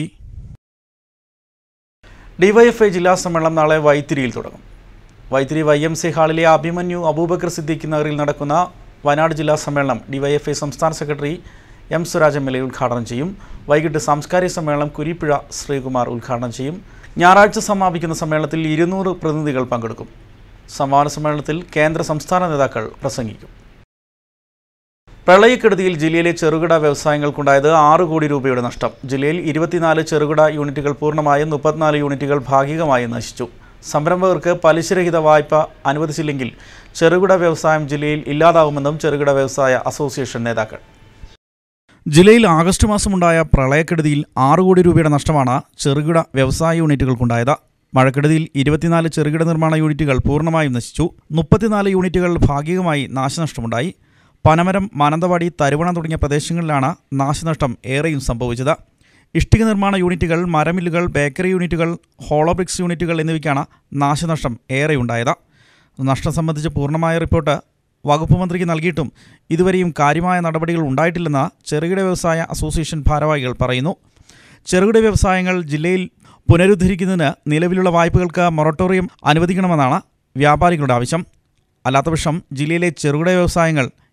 ഡിവൈഎഫ്ഐ ജില്ലാ സമ്മേളനം നാളെ വൈത്തിരിയിൽ തുടങ്ങും വൈത്തിരി വൈ എം സി ഹാളിലെ അഭിമന്യു അബൂബക്കർ സിദ്ദീഖ് നഗറിൽ നടക്കുന്ന വയനാട് ജില്ലാ സമ്മേളനം ഡിവൈഎഫ്ഐ സംസ്ഥാന secretary M Swaraj M L A ഉദ്ഘാടനം ചെയ്യും വൈകിട്ട് സാംസ്കാരിക സമ്മേളനം കുരിപ്പുഴ ശ്രീകുമാർ ഉദ്ഘാടനം ചെയ്യും ഞായറാഴ്ച സമാപിക്കുന്ന സമ്മേളനത്തിൽ ഇരുന്നൂറ് പ്രതിനിധികൾ പങ്കെടുക്കും സമാപന സമ്മേളനത്തിൽ കേന്ദ്ര സംസ്ഥാന നേതാക്കൾ പ്രസംഗിക്കും പ്രളയക്കെടുതിയിൽ ജില്ലയിലെ ചെറുകിട വ്യവസായങ്ങൾക്കുണ്ടായത് ആറ് കോടി രൂപയുടെ നഷ്ടം ജില്ലയിൽ ഇരുപത്തിനാല് ചെറുകിട യൂണിറ്റുകൾ പൂർണ്ണമായും മുപ്പത്തിനാല് യൂണിറ്റുകൾ ഭാഗികമായും നശിച്ചു സംരംഭകർക്ക് പലിശരഹിത വായ്പ അനുവദിച്ചില്ലെങ്കിൽ ചെറുകിട വ്യവസായം ജില്ലയിൽ ഇല്ലാതാവുമെന്നും ചെറുകിട വ്യവസായ അസോസിയേഷൻ നേതാക്കൾ ജില്ലയിൽ ആഗസ്റ്റ് മാസമുണ്ടായ പ്രളയക്കെടുതിയിൽ ആറ് കോടി രൂപയുടെ നഷ്ടമാണ് ചെറുകിട വ്യവസായ യൂണിറ്റുകൾക്കുണ്ടായത് മഴക്കെടുതിയിൽ ഇരുപത്തിനാല് ചെറുകിട നിർമ്മാണ യൂണിറ്റുകൾ പൂർണ്ണമായും നശിച്ചു മുപ്പത്തിനാല് യൂണിറ്റുകൾ ഭാഗികമായി നാശനഷ്ടമുണ്ടായി പനമരം മാനന്തവാടി തരുവണ തുടങ്ങിയ പ്രദേശങ്ങളിലാണ് നാശനഷ്ടം ഏറെയും സംഭവിച്ചത് ഇഷ്ടിക നിർമ്മാണ യൂണിറ്റുകൾ മരമില്ലുകൾ ബേക്കറി യൂണിറ്റുകൾ ഹോളോബ്രിക്സ് യൂണിറ്റുകൾ എന്നിവയ്ക്കാണ് നാശനഷ്ടം ഏറെയുണ്ടായത് നഷ്ടം സംബന്ധിച്ച് പൂർണ്ണമായ റിപ്പോർട്ട് വകുപ്പ് മന്ത്രിക്ക് നൽകിയിട്ടും ഇതുവരെയും കാര്യമായ നടപടികൾ ഉണ്ടായിട്ടില്ലെന്ന് ചെറുകിട വ്യവസായ അസോസിയേഷൻ ഭാരവാഹികൾ പറയുന്നു ചെറുകിട വ്യവസായങ്ങൾ ജില്ലയിൽ പുനരുദ്ധരിക്കുന്നതിന് നിലവിലുള്ള വായ്പകൾക്ക് മൊറട്ടോറിയം അനുവദിക്കണമെന്നാണ് വ്യാപാരികളുടെ ആവശ്യം അല്ലാത്തപക്ഷം ജില്ലയിലെ ചെറുകിട വ്യവസായങ്ങൾ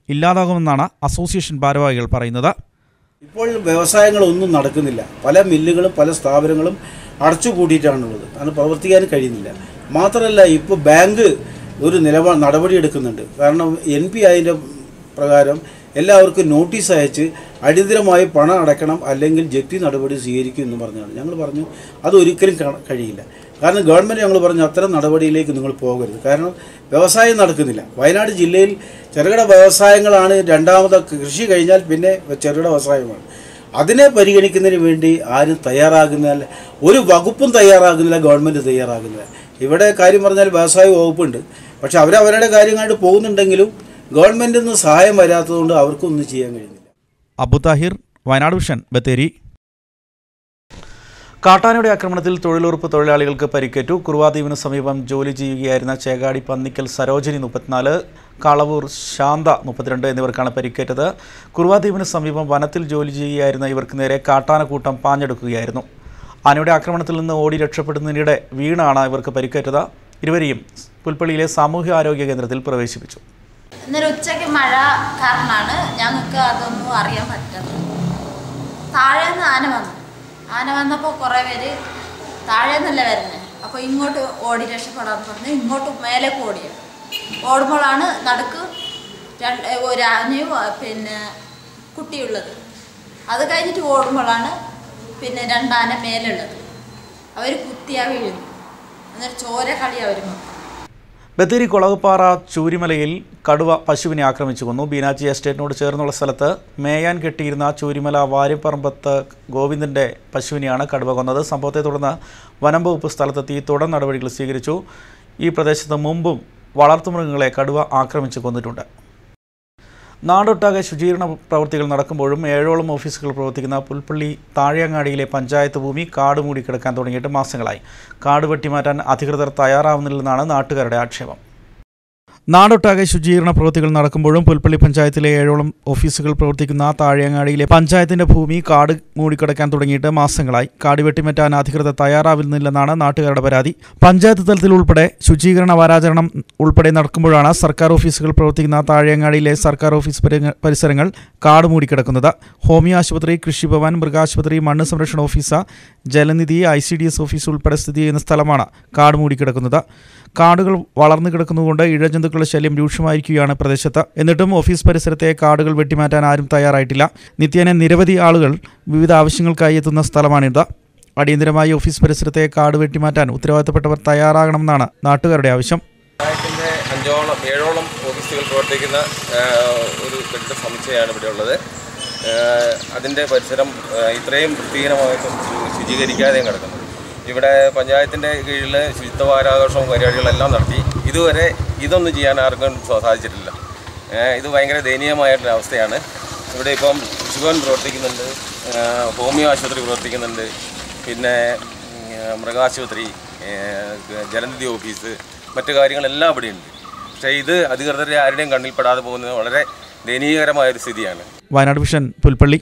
ഇല്ലാതാകുമെന്നാണ് അസോസിയേഷൻ ഭാരവാഹികൾ പറയുന്നത് ഇപ്പോൾ വ്യവസായങ്ങളൊന്നും നടക്കുന്നില്ല പല മില്ലുകളും പല സ്ഥാപനങ്ങളും അടച്ചുപൂട്ടിയിട്ടാണുള്ളത് അത് പ്രവർത്തിക്കാൻ കഴിയുന്നില്ല മാത്രമല്ല ഇപ്പോൾ ബാങ്ക് ഒരു നിലപാട് നടപടി എടുക്കുന്നുണ്ട് കാരണം എൻ പി അതിൻ്റെ പ്രകാരം എല്ലാവർക്കും നോട്ടീസ് അയച്ച് അടിയന്തരമായി പണം അടയ്ക്കണം അല്ലെങ്കിൽ ജപ്തി നടപടി സ്വീകരിക്കും എന്ന് പറഞ്ഞാണ് ഞങ്ങൾ പറഞ്ഞു അതൊരിക്കലും ക- കഴിയില്ല കാരണം ഗവൺമെൻറ് ഞങ്ങൾ പറഞ്ഞു അത്തരം നടപടിയിലേക്ക് നിങ്ങൾ പോകരുത് കാരണം വ്യവസായം നടക്കുന്നില്ല വയനാട് ജില്ലയിൽ ചെറുകിട വ്യവസായങ്ങളാണ് രണ്ടാമത് കൃഷി കഴിഞ്ഞാൽ പിന്നെ ചെറുകിട വ്യവസായമാണ് അതിനെ പരിഗണിക്കുന്നതിന് വേണ്ടി ആരും തയ്യാറാകുന്നില്ല ഒരു വകുപ്പും തയ്യാറാകുന്നില്ല ഗവൺമെൻറ് തയ്യാറാകുന്നില്ല ഇവിടെ കാര്യം പറഞ്ഞാൽ വ്യവസായ വകുപ്പുണ്ട് പക്ഷെ അവരവരുടെ കാര്യങ്ങളായിട്ട് പോകുന്നുണ്ടെങ്കിലും ഗവൺമെൻറ്റിൽ നിന്ന് സഹായം വരാത്തതുകൊണ്ട് അവർക്കൊന്നും ചെയ്യാൻ കഴിയുന്നില്ല അബു താഹിർ വയനാട് വിഷൻ ബത്തേരി കാട്ടാനയുടെ ആക്രമണത്തിൽ തൊഴിലുറപ്പ് തൊഴിലാളികൾക്ക് പരിക്കേറ്റു കുറുവാദ്വീപിന് സമീപം ജോലി ചെയ്യുകയായിരുന്ന ചേകാടി പന്നിക്കൽ സരോജിനി മുപ്പത്തിനാല് കളവൂർ ശാന്ത മുപ്പത്തിരണ്ട് എന്നിവർക്കാണ് പരിക്കേറ്റത് കുറുവാദ്വീപിന് സമീപം വനത്തിൽ ജോലി ചെയ്യുകയായിരുന്ന ഇവർക്ക് നേരെ കാട്ടാനക്കൂട്ടം പാഞ്ഞെടുക്കുകയായിരുന്നു ആനയുടെ ആക്രമണത്തിൽ നിന്ന് ഓടി രക്ഷപ്പെടുന്നതിനിടെ വീണാണ് ഇവർക്ക് പരിക്കേറ്റത് ഇരുവരെയും പുൽപ്പള്ളിയിലെ സാമൂഹ്യ ആരോഗ്യ കേന്ദ്രത്തിൽ പ്രവേശിപ്പിച്ചു ഇന്നലെ ഉച്ചയ്ക്ക് മഴ കാരണമാണ് ഞങ്ങൾക്ക് അതൊന്നും അറിയാൻ പറ്റാത്തത് താഴെ നിന്ന് ആന വന്നു ആന വന്നപ്പോൾ കുറേ പേര് താഴെ നിന്നല്ല വരുന്നത് അപ്പോൾ ഇങ്ങോട്ട് ഓടി രക്ഷപ്പെടാന്ന് പറഞ്ഞ് ഇങ്ങോട്ട് മേലേക്ക് ഓടിയത് ഓടുമ്പോഴാണ് നടുക്ക് രണ്ട് ഒരു ആനയും ആ, പിന്നെ കുട്ടിയുള്ളത് അത് കഴിഞ്ഞിട്ട് ഓടുമ്പോഴാണ് പിന്നെ രണ്ടാന മേലുള്ളത് അവർ കുത്തിയാ വീഴുന്നു എന്നിട്ട് ചോര കളി അവർ ബത്തേരി കൊളകപ്പാറ ചൂരിമലയിൽ കടുവ പശുവിനെ ആക്രമിച്ചു കൊന്നു ബീനാച്ചി എസ്റ്റേറ്റിനോട് ചേർന്നുള്ള സ്ഥലത്ത് മേയാൻ കെട്ടിയിരുന്ന ചൂരിമല വാര്യപ്പറമ്പത്ത് ഗോവിന്ദന്റെ പശുവിനെയാണ് കടുവ കൊന്നത് സംഭവത്തെ തുടർന്ന് വനം വകുപ്പ് സ്ഥലത്തെത്തി തുടർ നടപടികൾ സ്വീകരിച്ചു ഈ പ്രദേശത്ത് മുമ്പും വളർത്തുമൃഗങ്ങളെ കടുവ ആക്രമിച്ചു കൊന്നിട്ടുണ്ട് നാടൊട്ടാകെ ശുചീകരണ പ്രവൃത്തികൾ നടക്കുമ്പോഴും ഏഴോളം ഓഫീസുകൾ പ്രവർത്തിക്കുന്ന പുൽപ്പള്ളി താഴെയങ്ങാടിയിലെ പഞ്ചായത്ത് ഭൂമി കാട് മൂടിക്കിടക്കാൻ തുടങ്ങിയിട്ട് മാസങ്ങളായി കാട് വെട്ടിമാറ്റാൻ അധികൃതർ തയ്യാറാവുന്നില്ലെന്നാണ് നാട്ടുകാരുടെ ആക്ഷേപം നാടൊട്ടാകെ ശുചീകരണ പ്രവൃത്തികൾ നടക്കുമ്പോഴും പുൽപ്പള്ളി പഞ്ചായത്തിലെ ഏഴോളം ഓഫീസുകൾ പ്രവർത്തിക്കുന്ന താഴെയങ്ങാടിയിലെ പഞ്ചായത്തിന്റെ ഭൂമി കാട് മൂടിക്കിടക്കാൻ തുടങ്ങിയിട്ട് മാസങ്ങളായി കാട് വെട്ടിമാറ്റാൻ അധികൃതർ തയ്യാറാവുന്നില്ലെന്നാണ് നാട്ടുകാരുടെ പരാതി പഞ്ചായത്ത് തലത്തിൽ ഉൾപ്പെടെ ശുചീകരണ വാരാചരണം ഉൾപ്പെടെ നടക്കുമ്പോഴാണ് സർക്കാർ ഓഫീസുകൾ പ്രവർത്തിക്കുന്ന താഴെയങ്ങാടിയിലെ സർക്കാർ ഓഫീസ് പരി- പരിസരങ്ങൾ കാട് മൂടിക്കിടക്കുന്നത് ഹോമിയോ ആശുപത്രി കൃഷിഭവൻ മൃഗാശുപത്രി മണ്ണ് സംരക്ഷണ office Jalanidhi I C D S office ഉൾപ്പെടെ സ്ഥിതി ചെയ്യുന്ന സ്ഥലമാണ് കാട് മൂടിക്കിടക്കുന്നത് കാടുകൾ വളർന്നു കിടക്കുന്നതുകൊണ്ട് ഇഴജന്തുക്കളുടെ ശല്യം രൂക്ഷമായിരിക്കുകയാണ് പ്രദേശത്ത് എന്നിട്ടും ഓഫീസ് പരിസരത്തെ കാടുകൾ വെട്ടിമാറ്റാൻ ആരും തയ്യാറായിട്ടില്ല നിത്യേന നിരവധി ആളുകൾ വിവിധ ആവശ്യങ്ങൾക്കായി എത്തുന്ന സ്ഥലമാണിത് അടിയന്തരമായി ഓഫീസ് പരിസരത്തെ കാട് വെട്ടിമാറ്റാൻ ഉത്തരവാദിത്തപ്പെട്ടവർ തയ്യാറാകണമെന്നാണ് നാട്ടുകാരുടെ ആവശ്യം പഞ്ചായത്തിൻ്റെ അഞ്ചോളം ഏഴോളം ഓഫീസുകൾ പ്രവർത്തിക്കുന്ന ആ, ഒരു കെട്ടിട സമുച്ചയമാണ് ഇവിടെ ഉള്ളത് അതിൻ്റെ പരിസരം ആ, ഇത്രയും വൃത്തിഹീനമായിട്ടും ശു- ശുചീകരിക്കാതെയും കിടക്കുന്നത് ഇവിടെ പഞ്ചായത്തിൻ്റെ കീഴിൽ ശുചിത്വ വാരാഘോഷവും പരിപാടികളെല്ലാം നടത്തി ഇതുവരെ ഇതൊന്നും ചെയ്യാൻ ആർക്കും സ- സാധിച്ചിട്ടില്ല ഏ, ഇത് ഭയങ്കര ദയനീയമായിട്ടുള്ള അവസ്ഥയാണ് ഇവിടെ ഇപ്പം ശിവൻ പ്രവർത്തിക്കുന്നുണ്ട് ആ, ഹോമിയോ ആശുപത്രി പ്രവർത്തിക്കുന്നുണ്ട് പിന്നെ ഉം, മൃഗാശുപത്രി ഏ, ജലനിധി ഓഫീസ് മറ്റു കാര്യങ്ങളെല്ലാം ഇവിടെയുണ്ട് പക്ഷേ ഇത് അധികൃതരെ ആരുടെയും കണ്ണിൽപ്പെടാതെ പോകുന്നത് വളരെ ദയനീയകരമായ ഒരു സ്ഥിതിയാണ് വയനാട് വിഷൻ പുൽപ്പള്ളി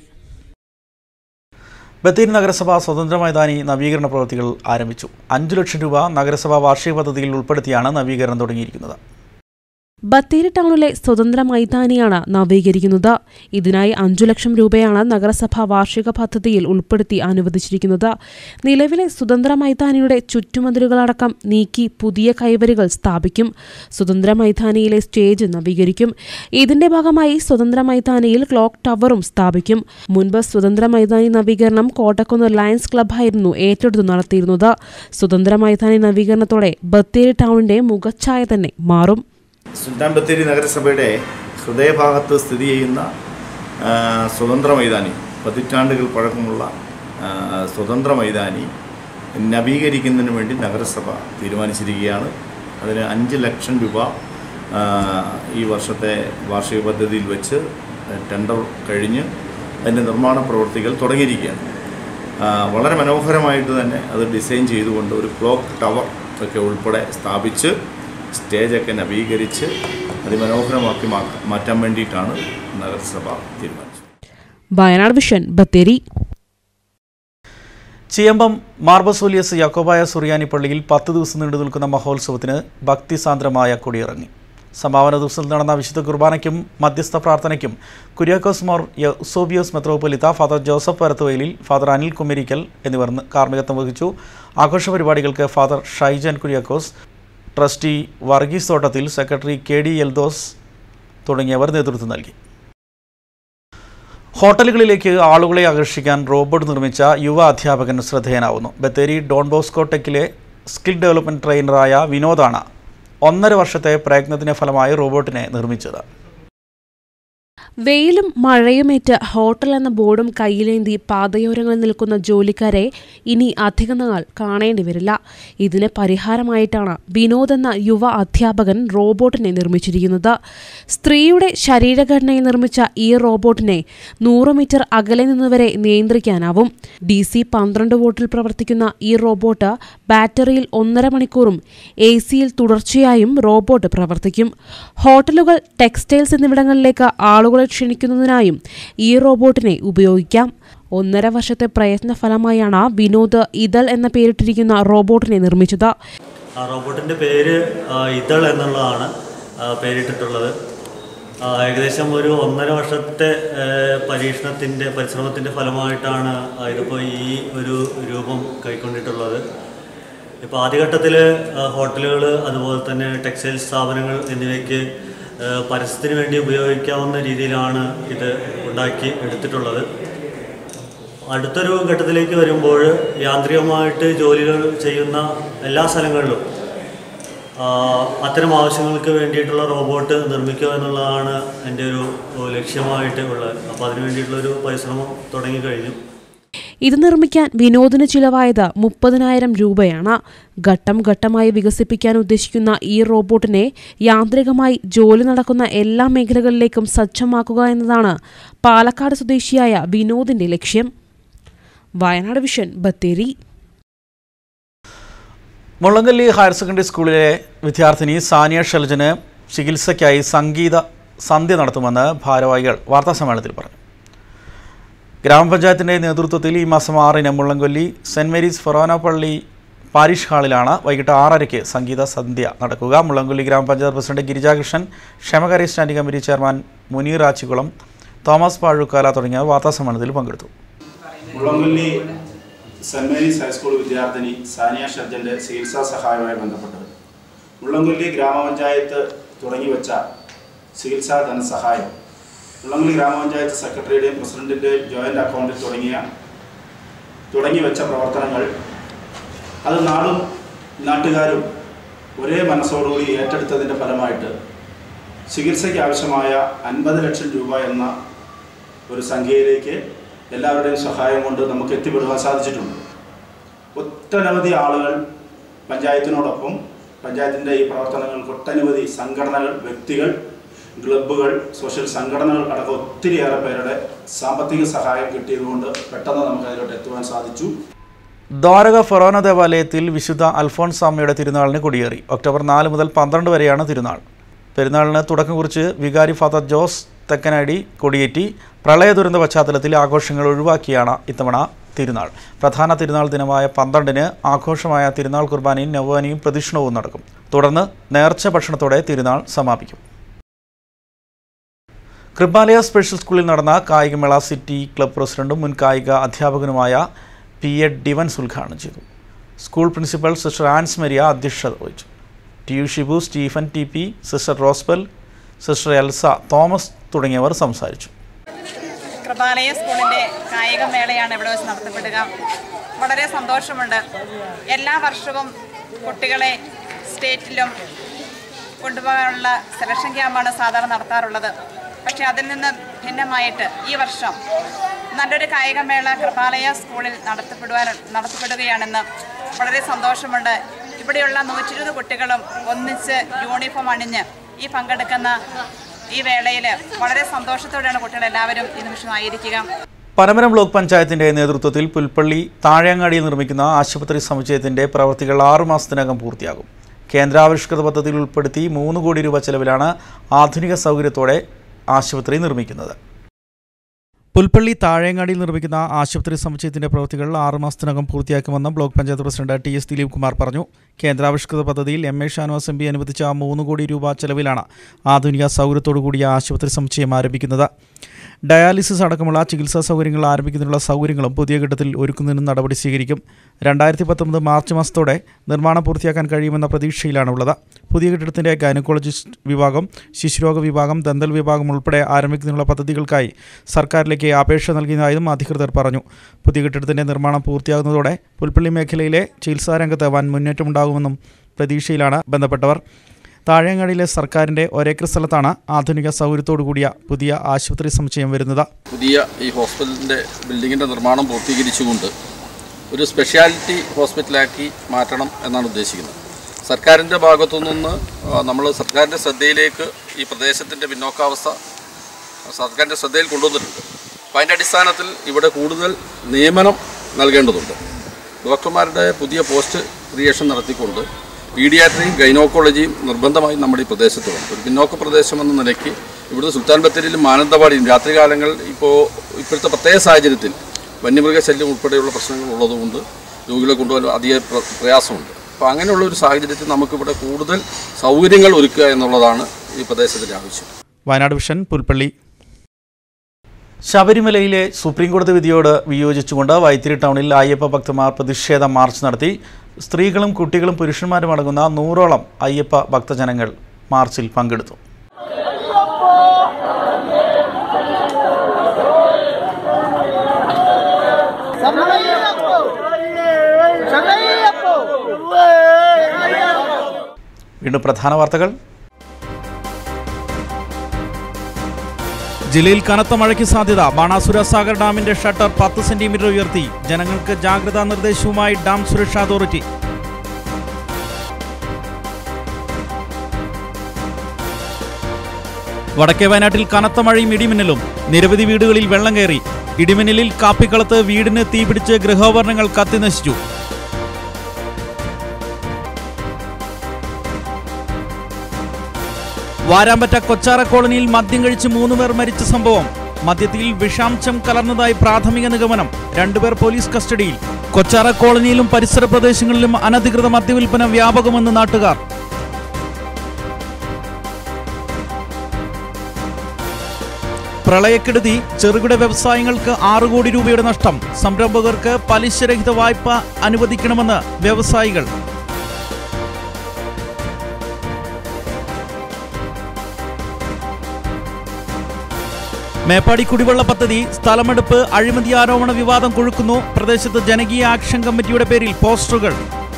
ബത്തേരി നഗരസഭ സ്വതന്ത്ര മൈതാനി നവീകരണ പ്രവൃത്തികൾ ആരംഭിച്ചു അഞ്ചു ലക്ഷം രൂപ നഗരസഭ വാർഷിക പദ്ധതിയിൽ ഉൾപ്പെടുത്തിയാണ് നവീകരണം തുടങ്ങിയിരിക്കുന്നത് ബത്തേരി ടൗണിലെ സ്വതന്ത്ര മൈതാനിയാണ് നവീകരിക്കുന്നത് ഇതിനായി അഞ്ചു ലക്ഷം രൂപയാണ് നഗരസഭ വാർഷിക പദ്ധതിയിൽ ഉൾപ്പെടുത്തി അനുവദിച്ചിരിക്കുന്നത് നിലവിലെ സ്വതന്ത്ര മൈതാനിയുടെ ചുറ്റുമതിലുകളടക്കം നീക്കി പുതിയ കൈവരികൾ സ്ഥാപിക്കും സ്വതന്ത്ര മൈതാനിയിലെ സ്റ്റേജ് നവീകരിക്കും ഇതിന്റെ ഭാഗമായി സ്വതന്ത്ര മൈതാനിയിൽ ക്ലോക്ക് ടവറും സ്ഥാപിക്കും മുൻപ് സ്വതന്ത്ര മൈതാനി നവീകരണം കോട്ടക്കുന്ന് ലയൺസ് ക്ലബ്ബായിരുന്നു ഏറ്റെടുത്തു നടത്തിയിരുന്നത് സ്വതന്ത്ര മൈതാനി നവീകരണത്തോടെ ബത്തേരി ടൗണിന്റെ മുഖച്ഛായ തന്നെ മാറും സുൽത്താൻ ബത്തേരി നഗരസഭയുടെ ഹൃദയഭാഗത്ത് സ്ഥിതി ചെയ്യുന്ന ആ, സ്വതന്ത്ര മൈതാനി പതിറ്റാണ്ടുകൾ പഴക്കമുള്ള ആ, സ്വതന്ത്ര മൈതാനി നവീകരിക്കുന്നതിന് വേണ്ടി നഗരസഭ തീരുമാനിച്ചിരിക്കുകയാണ് അതിന് അഞ്ച് ലക്ഷം രൂപ ആ, ഈ വർഷത്തെ വാർഷിക പദ്ധതിയിൽ വെച്ച് ടെൻഡർ കഴിഞ്ഞ് അതിൻ്റെ നിർമ്മാണ പ്രവൃത്തികൾ തുടങ്ങിയിരിക്കുകയാണ് ആ, വളരെ മനോഹരമായിട്ട് തന്നെ അത് ഡിസൈൻ ചെയ്തുകൊണ്ട് ഒരു ക്ലോക്ക് ടവർ ഒക്കെ ഉൾപ്പെടെ സ്ഥാപിച്ച് സ്റ്റേജൊക്കെ നവീകരിച്ച് അതിമനോഹരമാക്കി മാ- മാറ്റാൻ വേണ്ടിയിട്ടാണ് നഗരസഭ തീരുമാനിച്ചത് വയനാട് വിഷൻ ബത്തേരി ചിയമ്പം മാർബസോലിയസ് യാക്കോബായ സുറിയാനി പള്ളിയിൽ പത്ത് ദിവസം നീണ്ടു നിൽക്കുന്ന മഹോത്സവത്തിന് ഭക്തിസാന്ദ്രമായ കൊടിയിറങ്ങി സമാപന ദിവസത്തിൽ നടന്ന വിശുദ്ധ കുർബാനയ്ക്കും മധ്യസ്ഥ പ്രാർത്ഥനയ്ക്കും കുര്യാക്കോസ് മോർ യസോബിയോസ് മെത്രോപൊലിത്ത ഫാദർ ജോസഫ് പരത്തുവയിലിൽ ഫാദർ അനിൽ കുമരിക്കൽ എന്നിവർ കാർമ്മികത്വം വഹിച്ചു ആഘോഷ പരിപാടികൾക്ക് father Shaijan Kuriakose trustee Varghese Thottathil secretary K D Eldhose തുടങ്ങിയവർ നേതൃത്വം നൽകി ഹോട്ടലുകളിലേക്ക് ആളുകളെ ആകർഷിക്കാൻ റോബോട്ട് നിർമ്മിച്ച യുവ അധ്യാപകൻ ശ്രദ്ധേയനാവുന്നു ബത്തേരി ഡോൺ ബോസ്കോ ടെക്കിലെ സ്കിൽ ഡെവലപ്മെൻറ്റ് ട്രെയിനറായ വിനോദാണ് ഒന്നര വർഷത്തെ പ്രയത്നത്തിൻ്റെ ഫലമായി റോബോട്ടിനെ നിർമ്മിച്ചത് വെയിലും മഴയുമേറ്റ് ഹോട്ടൽ എന്ന ബോർഡും കയ്യിലേന്തി പാതയോരങ്ങളിൽ നിൽക്കുന്ന ജോലിക്കാരെ ഇനി അധിക നാൾ കാണേണ്ടി വരില്ല ഇതിന് പരിഹാരമായിട്ടാണ് വിനോദ് എന്ന യുവ അധ്യാപകൻ റോബോട്ടിനെ നിർമ്മിച്ചിരിക്കുന്നത് സ്ത്രീയുടെ ശരീരഘടനയിൽ നിർമ്മിച്ച ഈ റോബോട്ടിനെ നൂറ് മീറ്റർ അകലെ നിന്നുവരെ നിയന്ത്രിക്കാനാവും ഡി സി പന്ത്രണ്ട് വോട്ടിൽ പ്രവർത്തിക്കുന്ന ഈ റോബോട്ട് ബാറ്ററിയിൽ ഒന്നര മണിക്കൂറും എ സിയിൽ തുടർച്ചയായും റോബോട്ട് പ്രവർത്തിക്കും ഹോട്ടലുകൾ ടെക്സ്റ്റൈൽസ് എന്നിവിടങ്ങളിലേക്ക് ആളുകളെ ക്ഷണിക്കുന്നതിനായും ഈ റോബോട്ടിനെ ഉപയോഗിക്കാം ഒന്നര വർഷത്തെ പ്രയത്ന ഫലമായാണ് വിനോദ് ഇതൾ എന്ന പേരിട്ടിരിക്കുന്ന റോബോട്ടിനെ നിർമ്മിച്ചത് ആ റോബോട്ടിൻ്റെ പേര് ആ, ഇതൾ എന്നുള്ളതാണ് ആ, പേരിട്ടിട്ടുള്ളത് ആ, ഏകദേശം ഒരു ഒന്നര വർഷത്തെ പരീക്ഷണത്തിൻ്റെ പരിശ്രമത്തിൻ്റെ ഫലമായിട്ടാണ് ആ, ഇതിപ്പോൾ ഈ ഒരു രൂപം കൈക്കൊണ്ടിട്ടുള്ളത് ഇപ്പോൾ ആദ്യഘട്ടത്തിൽ ഹോട്ടലുകൾ അതുപോലെ തന്നെ ടെക്സ്റ്റൈൽ സ്ഥാപനങ്ങൾ എന്നിവയ്ക്ക് ആ, പരസ്യത്തിന് വേണ്ടി ഉപയോഗിക്കാവുന്ന രീതിയിലാണ് ഇത് ഉണ്ടാക്കി എടുത്തിട്ടുള്ളത് അടുത്തൊരു ഘട്ടത്തിലേക്ക് വരുമ്പോൾ യാന്ത്രികമായിട്ട് ജോലികൾ ചെയ്യുന്ന എല്ലാ സ്ഥലങ്ങളിലും ആ, അത്തരം ആവശ്യങ്ങൾക്ക് വേണ്ടിയിട്ടുള്ള റോബോട്ട് നിർമ്മിക്കുക എന്നുള്ളതാണ് എൻ്റെ ഒരു ലക്ഷ്യമായിട്ട് ഉള്ളത് അപ്പോൾ അതിനു വേണ്ടിയിട്ടുള്ളൊരു പരിശ്രമം തുടങ്ങിക്കഴിഞ്ഞു ഇത് നിർമ്മിക്കാൻ വിനോദിന് ചിലവായത് മുപ്പതിനായിരം രൂപയാണ് ഘട്ടം ഘട്ടമായി വികസിപ്പിക്കാൻ ഉദ്ദേശിക്കുന്ന ഈ റോബോട്ടിനെ യാന്ത്രികമായി ജോലി നടക്കുന്ന എല്ലാ മേഖലകളിലേക്കും സജ്ജമാക്കുക എന്നതാണ് പാലക്കാട് സ്വദേശിയായ വിനോദിന്റെ ലക്ഷ്യം Wayanad vision Bathery Mullankolli higher secondary സ്കൂളിലെ വിദ്യാർത്ഥിനി സാനിയ ഷെൽജന് ചികിത്സയ്ക്കായി സംഗീത സന്ധ്യ നടത്തുമെന്ന് ഭാരവാഹികൾ വാർത്താസമ്മേളനത്തിൽ പറഞ്ഞു ഗ്രാമപഞ്ചായത്തിൻ്റെ നേതൃത്വത്തിൽ ഈ മാസം ആറിന് മുള്ളംകൊല്ലി സെൻറ് മേരീസ് ഫൊറോന പള്ളി പാരിഷ് ഹാളിലാണ് വൈകിട്ട് ആറരയ്ക്ക് സംഗീത സന്ധ്യ നടക്കുക മുള്ളംകൊല്ലി ഗ്രാമപഞ്ചായത്ത് പ്രസിഡന്റ് ഗിരിജാകൃഷ്ണൻ ക്ഷേമകാര്യ standing committee chairman Muneer Achikulam Thomas Pazhukkala തുടങ്ങിയവർ വാർത്താസമ്മേളനത്തിൽ പങ്കെടുത്തു മുളങ്കൊല്ലി സെന്റ് മേരീസ് ഹൈസ്കൂൾ വിദ്യാർത്ഥിനി സാനിയ ഷർജന്റെ ചികിത്സാ സഹായവുമായി ബന്ധപ്പെട്ടത് മുള്ളംകൊല്ലി ഗ്രാമപഞ്ചായത്ത് തുടങ്ങിവെച്ച ചികിത്സാ ധനസഹായം മുള്ളംകൊല്ലി ഗ്രാമപഞ്ചായത്ത് സെക്രട്ടറിയുടെയും പ്രസിഡന്റിന്റെയും ജോയിന്റ് അക്കൗണ്ടിൽ തുടങ്ങിയ തുടങ്ങിവെച്ച പ്രവർത്തനങ്ങൾ അത് നാടും നാട്ടുകാരും ഒരേ മനസ്സോടുകൂടി ഏറ്റെടുത്തതിൻ്റെ ഫലമായിട്ട് ചികിത്സയ്ക്ക് ആവശ്യമായ അൻപത് ലക്ഷം രൂപ എന്ന ഒരു സംഖ്യയിലേക്ക് എല്ലാവരുടെയും സഹായം കൊണ്ട് നമുക്ക് എത്തിപ്പെടുവാൻ സാധിച്ചിട്ടുണ്ട് ഒട്ടനവധി ആളുകൾ പഞ്ചായത്തിനോടൊപ്പം പഞ്ചായത്തിൻ്റെ ഈ പ്രവർത്തനങ്ങൾക്ക് ഒട്ടനവധി സംഘടനകൾ വ്യക്തികൾ ക്ലബ്ബുകൾ സോഷ്യൽ സംഘടനകൾ അടക്കം ഒത്തിരിയേറെ പേരുടെ സാമ്പത്തിക സഹായം കിട്ടിയതുകൊണ്ട് പെട്ടെന്ന് നമുക്ക് അതിലോട്ട് എത്തുവാൻ സാധിച്ചു ദ്വാരക ഫൊറോന ദേവാലയത്തിൽ വിശുദ്ധ അൽഫോൺസാമ്മയുടെ തിരുനാളിന് കൊടിയേറി ഒക്ടോബർ നാല് മുതൽ പന്ത്രണ്ട് വരെയാണ് തിരുനാൾ പെരുന്നാളിന് തുടക്കം കുറിച്ച് വികാരി ഫാദർ ജോസ് തെക്കനടി കൊടിയേറ്റി പ്രളയ ദുരന്ത പശ്ചാത്തലത്തിൽ ആഘോഷങ്ങൾ ഒഴിവാക്കിയാണ് ഇത്തവണ തിരുനാൾ പ്രധാന തിരുനാൾ ദിനമായ പന്ത്രണ്ടിന് ആഘോഷമായ തിരുനാൾ കുർബാനയും നവാനിയും പ്രദക്ഷിണവും നടക്കും തുടർന്ന് നേർച്ച ഭക്ഷണത്തോടെ തിരുനാൾ സമാപിക്കും കൃപാലയ സ്പെഷ്യൽ സ്കൂളിൽ നടന്ന കായികമേള സിറ്റി ക്ലബ് പ്രസിഡന്റും മുൻ കായിക അധ്യാപകനുമായ പി എ ഡിവൻസ് ഉദ്ഘാടനം ചെയ്തു school principal sister Ans Maria അധ്യക്ഷത വഹിച്ചു T U Shibu Stephen T P sister Rosebell sister Elsa Thomas തുടങ്ങിയവർ സംസാരിച്ചു കൃപാലയ സ്കൂളിൻ്റെ കായികമേളയാണ് ഇവിടെ വെച്ച് നടത്തപ്പെടുക വളരെ സന്തോഷമുണ്ട് എല്ലാ വർഷവും കുട്ടികളെ സ്റ്റേറ്റിലും കൊണ്ടുപോകാനുള്ള സെലക്ഷൻ ക്യാമ്പാണ് സാധാരണ നടത്താറുള്ളത് പക്ഷേ അതിൽ നിന്ന് ഭിന്നമായിട്ട് ഈ വർഷം നല്ലൊരു കായികമേള കൃപാലയ സ്കൂളിൽ നടത്തപ്പെടുവാൻ നടത്തപ്പെടുകയാണെന്ന് വളരെ സന്തോഷമുണ്ട് ഇവിടെയുള്ള നൂറ്റി ഇരുപത് കുട്ടികളും ഒന്നിച്ച് യൂണിഫോം അണിഞ്ഞ് ഈ പങ്കെടുക്കുന്ന ഈ വേളയിൽ വളരെ സന്തോഷത്തോടെയാണ് കുട്ടികൾ എല്ലാവരും ഈ നിമിഷം ആയിരിക്കുക പനമരം ബ്ലോക്ക് പഞ്ചായത്തിന്റെ നേതൃത്വത്തിൽ പുൽപ്പള്ളി താഴെങ്ങാടിയിൽ നിർമ്മിക്കുന്ന ആശുപത്രി സമുച്ചയത്തിന്റെ പ്രവൃത്തികൾ ആറു മാസത്തിനകം പൂർത്തിയാകും കേന്ദ്രാവിഷ്കൃത പദ്ധതിയിൽ ഉൾപ്പെടുത്തി മൂന്ന് കോടി രൂപ ചെലവിലാണ് ആധുനിക സൗകര്യത്തോടെ ആശുപത്രി നിർമ്മിക്കുന്നത് പുൽപ്പള്ളി താഴേങ്ങാടിയിൽ നിർമ്മിക്കുന്ന ആശുപത്രി സമുച്ചയത്തിന്റെ പ്രവൃത്തികൾ ആറ് മാസത്തിനകം പൂർത്തിയാക്കുമെന്ന് block panchayat president T S Dileep Kumar പറഞ്ഞു കേന്ദ്രാവിഷ്കൃത പദ്ധതിയിൽ M A Shanavas M P അനുവദിച്ച മൂന്ന് കോടി രൂപ ചെലവിലാണ് ആധുനിക സൗകര്യത്തോടു കൂടിയ ആശുപത്രി സമുച്ചയം ആരംഭിക്കുന്നത് ഡയാലിസിസ് അടക്കമുള്ള ചികിത്സാ സൗകര്യങ്ങൾ ആരംഭിക്കുന്നതിനുള്ള സൗകര്യങ്ങളും പുതിയ ഘട്ടത്തിൽ ഒരുക്കുന്നതിനും നടപടി സ്വീകരിക്കും രണ്ടായിരത്തി പത്തൊമ്പത് മാർച്ച് മാസത്തോടെ നിർമ്മാണം പൂർത്തിയാക്കാൻ കഴിയുമെന്ന പ്രതീക്ഷയിലാണുള്ളത് പുതിയ കെട്ടിടത്തിൻ്റെ ഗൈനക്കോളജിസ്റ്റ് വിഭാഗം ശിശുരോഗ വിഭാഗം ദന്തൽ വിഭാഗം ഉൾപ്പെടെ ആരംഭിക്കുന്നതിനുള്ള പദ്ധതികൾക്കായി സർക്കാരിലേക്ക് അപേക്ഷ നൽകിയതായും അധികൃതർ പറഞ്ഞു പുതിയ കെട്ടിടത്തിൻ്റെ നിർമ്മാണം പൂർത്തിയാകുന്നതോടെ പുൽപ്പള്ളി മേഖലയിലെ ചികിത്സാരംഗത്ത് വൻ മുന്നേറ്റമുണ്ടാകുമെന്നും പ്രതീക്ഷയിലാണ് ബന്ധപ്പെട്ടവർ താഴെങ്ങാടിയിലെ സർക്കാരിൻ്റെ ഒരേക്കർ സ്ഥലത്താണ് ആധുനിക സൗകര്യത്തോടു കൂടിയ പുതിയ ആശുപത്രി സമുച്ചയം വരുന്നത് പുതിയ ഈ ഹോസ്പിറ്റലിൻ്റെ ബിൽഡിങ്ങിൻ്റെ നിർമ്മാണം പൂർത്തീകരിച്ചുകൊണ്ട് ഒരു സ്പെഷ്യാലിറ്റി ഹോസ്പിറ്റലാക്കി മാറ്റണം എന്നാണ് ഉദ്ദേശിക്കുന്നത് സർക്കാരിൻ്റെ ഭാഗത്തു നിന്ന് നമ്മൾ സർക്കാരിൻ്റെ ശ്രദ്ധയിലേക്ക് ഈ പ്രദേശത്തിൻ്റെ പിന്നോക്കാവസ്ഥ സർക്കാരിൻ്റെ ശ്രദ്ധയിൽ കൊണ്ടുവന്നിട്ടുണ്ട് അപ്പോൾ അതിൻ്റെ അടിസ്ഥാനത്തിൽ ഇവിടെ കൂടുതൽ നിയമനം നൽകേണ്ടതുണ്ട് ഡോക്ടർമാരുടെ പുതിയ പോസ്റ്റ് ക്രിയേഷൻ നടത്തിക്കൊണ്ട് പീഡിയാട്രിയും ഗൈനോക്കോളജിയും നിർബന്ധമായി നമ്മുടെ ഈ പ്രദേശത്ത് വേണം ഒരു പിന്നോക്ക പ്രദേശം എന്ന നിലയ്ക്ക് ഇവിടുത്തെ സുൽത്താൻ ബത്തേരിയിലും മാനന്തവാടിയും രാത്രികാലങ്ങൾ ഇപ്പോൾ ഇപ്പോഴത്തെ പ്രത്യേക സാഹചര്യത്തിൽ വന്യമൃഗശല്യം ഉൾപ്പെടെയുള്ള പ്രശ്നങ്ങൾ ഉള്ളതുകൊണ്ട് രോഗികളെ കൊണ്ടുപോകാൻ അധിക പ്ര- പ്രയാസമുണ്ട് അപ്പോൾ അങ്ങനെയുള്ള ഒരു സാഹചര്യത്തിൽ നമുക്കിവിടെ കൂടുതൽ സൗകര്യങ്ങൾ ഒരുക്കുക എന്നുള്ളതാണ് ഈ പ്രദേശത്തിൻ്റെ ആവശ്യം വയനാട് വിഷൻ പുൽപ്പള്ളി ശബരിമലയിലെ സുപ്രീം കോടതി വിധിയോട് വിയോജിച്ചുകൊണ്ട് വൈത്തിരി ടൗണിൽ അയ്യപ്പ ഭക്തന്മാർ പ്രതിഷേധ മാർച്ച് നടത്തി സ്ത്രീകളും കുട്ടികളും പുരുഷന്മാരും അടങ്ങുന്ന നൂറോളം അയ്യപ്പ ഭക്തജനങ്ങൾ മാർച്ചിൽ പങ്കെടുത്തു വീണ്ടും പ്രധാന വാർത്തകൾ ജില്ലയിൽ കനത്ത മഴയ്ക്ക് സാധ്യത ബാണാസുര സാഗർ ഡാമിന്റെ ഷട്ടർ പത്ത് സെന്റിമീറ്റർ ഉയർത്തി ജനങ്ങൾക്ക് ജാഗ്രതാ നിർദ്ദേശവുമായി ഡാം സുരക്ഷാ അതോറിറ്റി വടക്കേ വയനാട്ടിൽ കനത്ത മഴയും ഇടിമിന്നലും നിരവധി വീടുകളിൽ വെള്ളം കയറി ഇടിമിന്നലിൽ കാപ്പിക്കളത്ത് വീടിന് തീപിടിച്ച് ഗൃഹോപകരണങ്ങൾ കത്തിനശിച്ചു വാരാമ്പറ്റ കൊച്ചാറ കോളനിയിൽ മദ്യം കഴിച്ച് മൂന്നുപേർ മരിച്ച സംഭവം മദ്യത്തിൽ വിഷാംശം കലർന്നതായി പ്രാഥമിക നിഗമനം രണ്ടുപേർ പോലീസ് കസ്റ്റഡിയിൽ കൊച്ചാറ കോളനിയിലും പരിസര പ്രദേശങ്ങളിലും അനധികൃത മദ്യവിൽപ്പന വ്യാപകമെന്ന് നാട്ടുകാർ പ്രളയക്കെടുതി ചെറുകിട വ്യവസായങ്ങൾക്ക് ആറ് കോടി രൂപയുടെ നഷ്ടം സംരംഭകർക്ക് പലിശരഹിത വായ്പ അനുവദിക്കണമെന്ന് വ്യവസായികൾ മേപ്പാടി കുടിവെള്ള പദ്ധതി സ്ഥലമെടുപ്പ് അഴിമതി ആരോപണ വിവാദം കൊഴുക്കുന്നു പ്രദേശത്ത് ജനകീയ ആക്ഷൻ കമ്മിറ്റിയുടെ പേരിൽ പോസ്റ്ററുകൾ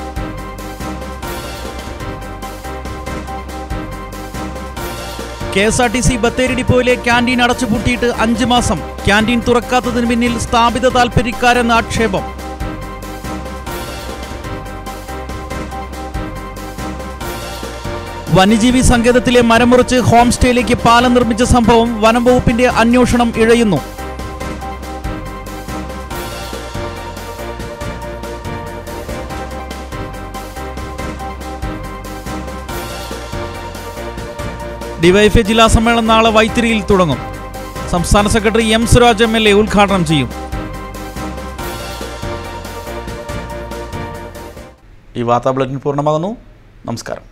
K S R T C Bathery ഡിപ്പോയിലെ ക്യാൻറ്റീൻ അടച്ചുപൂട്ടിയിട്ട് അഞ്ച് മാസം ക്യാൻറ്റീൻ തുറക്കാത്തതിന് പിന്നിൽ സ്ഥാപിത താൽപ്പര്യക്കാരെന്ന ആക്ഷേപം വന്യജീവി സങ്കേതത്തിലെ മരം മുറിച്ച് ഹോം സ്റ്റേയിലേക്ക് പാലം നിർമ്മിച്ച സംഭവം വനം വകുപ്പിന്റെ അന്വേഷണം ഇഴയുന്നു ഡിവൈഎഫ്ഐ ജില്ലാ സമ്മേളനം നാളെ വൈത്തിരിയിൽ തുടങ്ങും സംസ്ഥാന secretary M Suraj M L A ഉദ്ഘാടനം ചെയ്യും ഈ വാർത്താ ബുള്ളറ്റിൻ പൂർണ്ണമാകുന്നു നമസ്കാരം